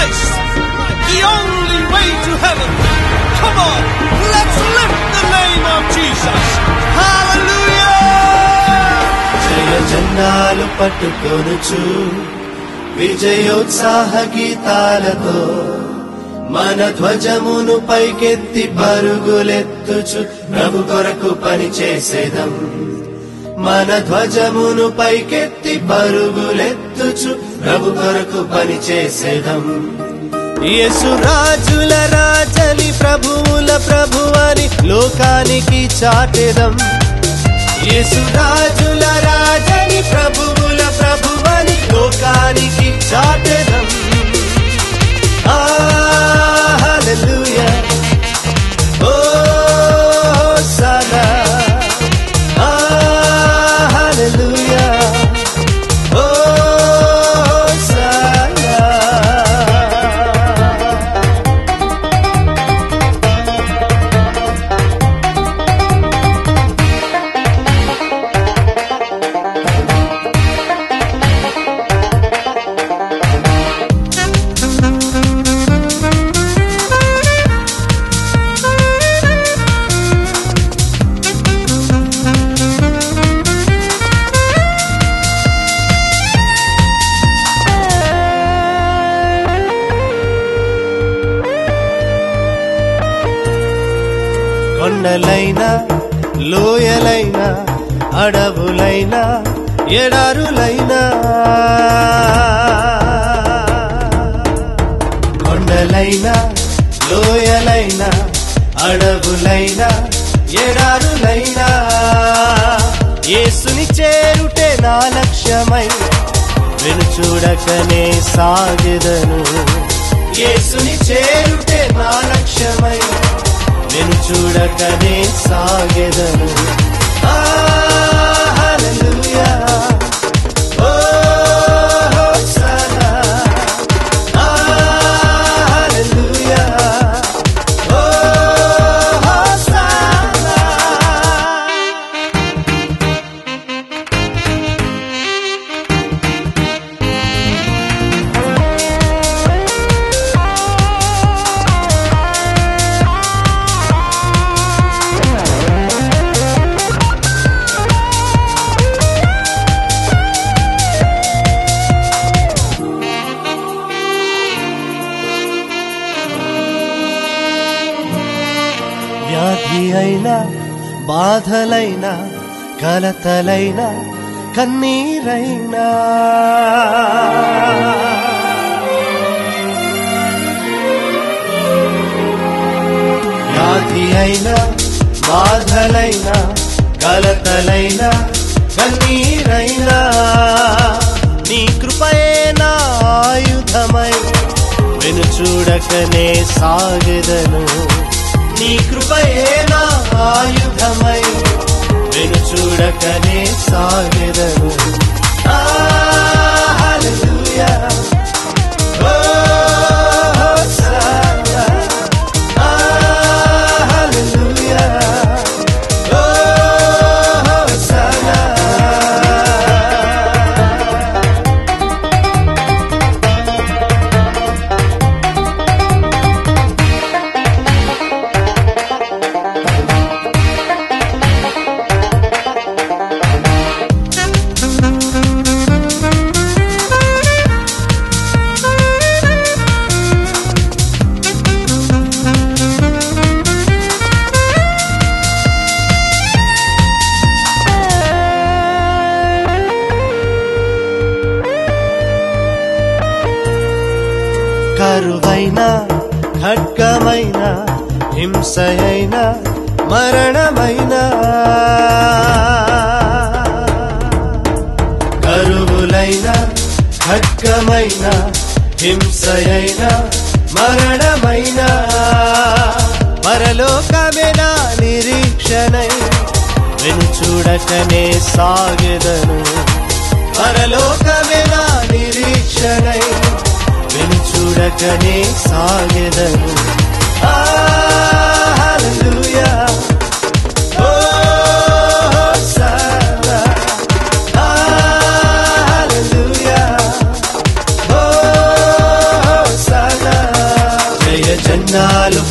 Christ, the only way to heaven. Come on, let's lift the name of Jesus. Hallelujah! జయ జెండాలు పట్టుకొనుచు విజయోత్సాహ గీతాలతో మన ధ్వజమును పైకెత్తి పరుగులెత్తుచు ప్రభు కొరకు పని చేసేదం మన ధ్వజమును పైకెత్తి పరుగులెత్తుచు ప్రభు కొరకు పని చేసేదం యేసు రాజుల రాజని ప్రభువుల ప్రభువని లోకానికి చాటెదం యేసు రాజుల రాజని ప్రభువుల ప్రభువని లోకానికి చాటెదం ఆ, హల్లెలూయా. ఓ, హోసన్నా. ఆ, హల్లెలూయా. ఓ, హోసన్నా. కొండలైన లోయలైన అడవులైన ఎడారులైన కొండలైన లోయలైన అడవులైన ఎడారులైన యేసుని చేరుటే నా లక్ష్యమై వెను చూడకనే సాగెదను యేసుని చేరుటే నా లక్ష్యమై నేను చూడకనే సాగెదను ఆ, హల్లెలూయా. ఓ, హోసన్నా. ఆ, హల్లెలూయా. ఓ, హోసన్నా. వ్యాధి అయినా బాధలైనా కలతలైనా కన్నీరైనా వ్యాధి అయినా బాధలైనా కలతలైనా కన్నీరైనా నీ కృపయే నా ఆయుధమై వెను చూడకనే సాగెదను నీ కృపయే నా ఆయుధమై వెను చూడకనే సాగెదను ఆ, హల్లెలూయా. ఓ, హోసన్నా. ఆ, హల్లెలూయా. ఓ, హోసన్నా. కరువైన ఖడ్గమైన హింసయైన మరణమైన కరువులైన ఖడ్గమైన హింసయైన మరణమైన పరలోకమే నా నిరీక్షణై వెను చూడకనే సాగెదను పరలోకమే నా నిరీక్షణై వెను చూడకనే సాగెదను ఆ, హల్లెలూయా. ఓ, హోసన్నా. ఆ, హల్లెలూయా. ఓ, హోసన్నా.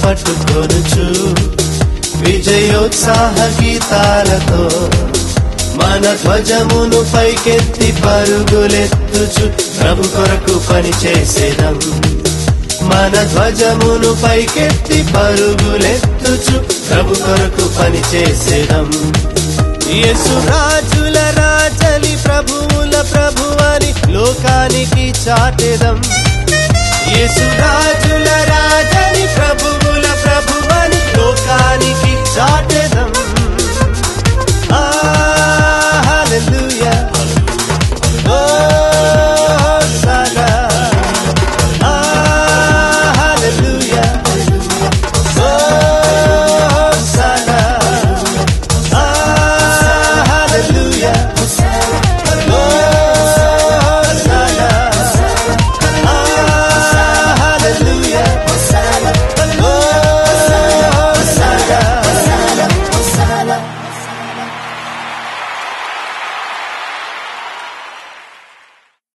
పట్టుకొనుచు విజయోత్సాహ గీతాలతో మన ధ్వజమును పైకెత్తి పరుగులెత్తుచు ప్రభు కొరకు పని చేసేదం మన ధ్వజమును పైకెత్తి పరుగులెత్తుచు ప్రభు కొరకు పని చేసేదం యేసు రాజుల రాజని ప్రభువుల ప్రభువని లోకానికి చాటెదం యేసు